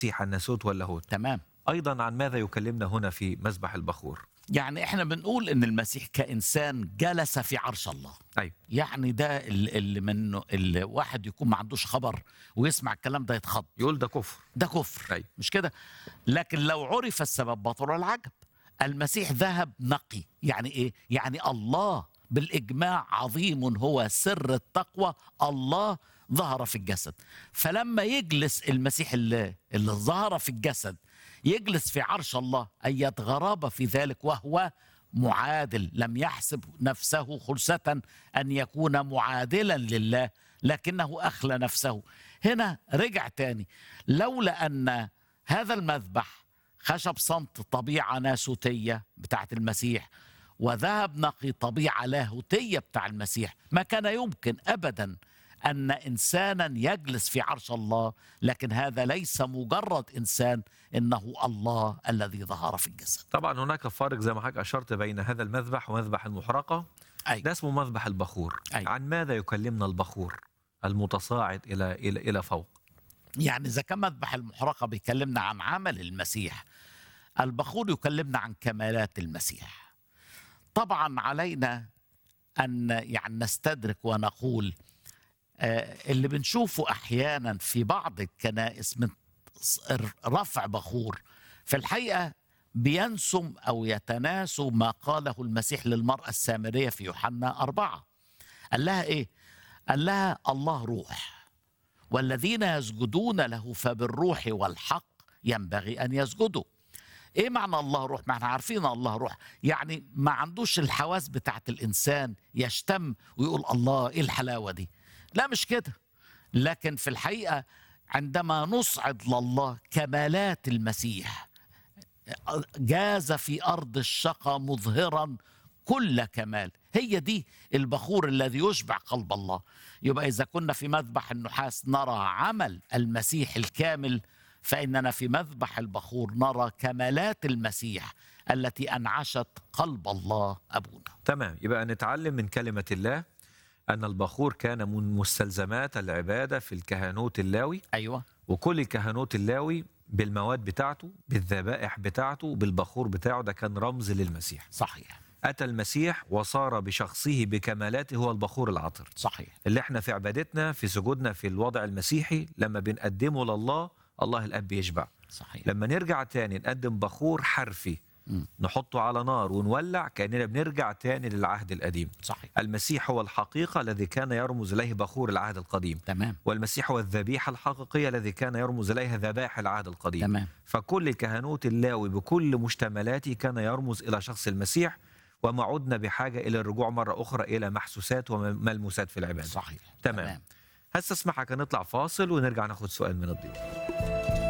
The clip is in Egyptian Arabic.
مسيح الناسوت واللاهوت تمام ايضا عن ماذا يكلمنا هنا في مذبح البخور يعني احنا بنقول ان المسيح كانسان جلس في عرش الله ايوه يعني ده ال- اللي منه الواحد يكون ما عندوش خبر ويسمع الكلام ده يتخض يقول ده كفر ده كفر أيوة. مش كده لكن لو عرف السبب بطل العجب المسيح ذهب نقي يعني ايه يعني الله بالاجماع عظيم هو سر التقوى الله ظهر في الجسد فلما يجلس المسيح اللي, اللي ظهر في الجسد يجلس في عرش الله اية غرابة في ذلك وهو معادل لم يحسب نفسه خلسة أن يكون معادلا لله لكنه أخلى نفسه هنا رجع تاني لولا أن هذا المذبح خشب صمت طبيعة ناسوتية بتاعت المسيح وذهب نقي طبيعة لاهوتية بتاع المسيح ما كان يمكن أبدا أن إنسانا يجلس في عرش الله لكن هذا ليس مجرد إنسان إنه الله الذي ظهر في الجسد طبعا هناك فارق زي ما حضرتك اشرت بين هذا المذبح ومذبح المحرقه أي. ده اسمه مذبح البخور أي. عن ماذا يكلمنا البخور المتصاعد الى الى الى فوق يعني إذا كان مذبح المحرقة بيكلمنا عن عمل المسيح البخور يكلمنا عن كمالات المسيح طبعا علينا أن يعني نستدرك ونقول آه، اللي بنشوفه أحيانا في بعض الكنائس من ص- رفع بخور في الحقيقة بينسم أو يتناسوا ما قاله المسيح للمرأة السامرية في يوحنا أربعة قال لها إيه؟ قال لها الله روح والذين يسجدون له فبالروح والحق ينبغي ان يسجدوا ايه معنى الله روح ما احنا عارفين الله روح يعني ما عندوش الحواس بتاعت الانسان يشتم ويقول الله ايه الحلاوه دي لا مش كده لكن في الحقيقه عندما نصعد لله كمالات المسيح جاز في ارض الشقى مظهرا كل كمال هي دي البخور الذي يشبع قلب الله يبقى اذا كنا في مذبح النحاس نرى عمل المسيح الكامل فاننا في مذبح البخور نرى كمالات المسيح التي انعشت قلب الله ابونا تمام يبقى نتعلم من كلمه الله ان البخور كان من مستلزمات العباده في الكهنوت اللاوي ايوه وكل الكهنوت اللاوي بالمواد بتاعته بالذبائح بتاعته بالبخور بتاعه ده كان رمز للمسيح صحيح أتى المسيح وصار بشخصه بكمالاته هو البخور العطر صحيح اللي احنا في عبادتنا في سجودنا في الوضع المسيحي لما بنقدمه لله الله الأب يشبع صحيح لما نرجع تاني نقدم بخور حرفي مم. نحطه على نار ونولع كأننا بنرجع تاني للعهد القديم صحيح المسيح هو الحقيقة الذي كان يرمز إليه بخور العهد القديم تمام والمسيح هو الذبيحة الحقيقية الذي كان يرمز إليها ذبائح العهد القديم تمام فكل الكهنوت اللاوي بكل مشتملاته كان يرمز إلى شخص المسيح وما عدنا بحاجة إلى الرجوع مرة أخرى إلى محسوسات وملموسات في العبادة صحيح تمام. هستسمحك نطلع فاصل ونرجع ناخد سؤال من الضيوف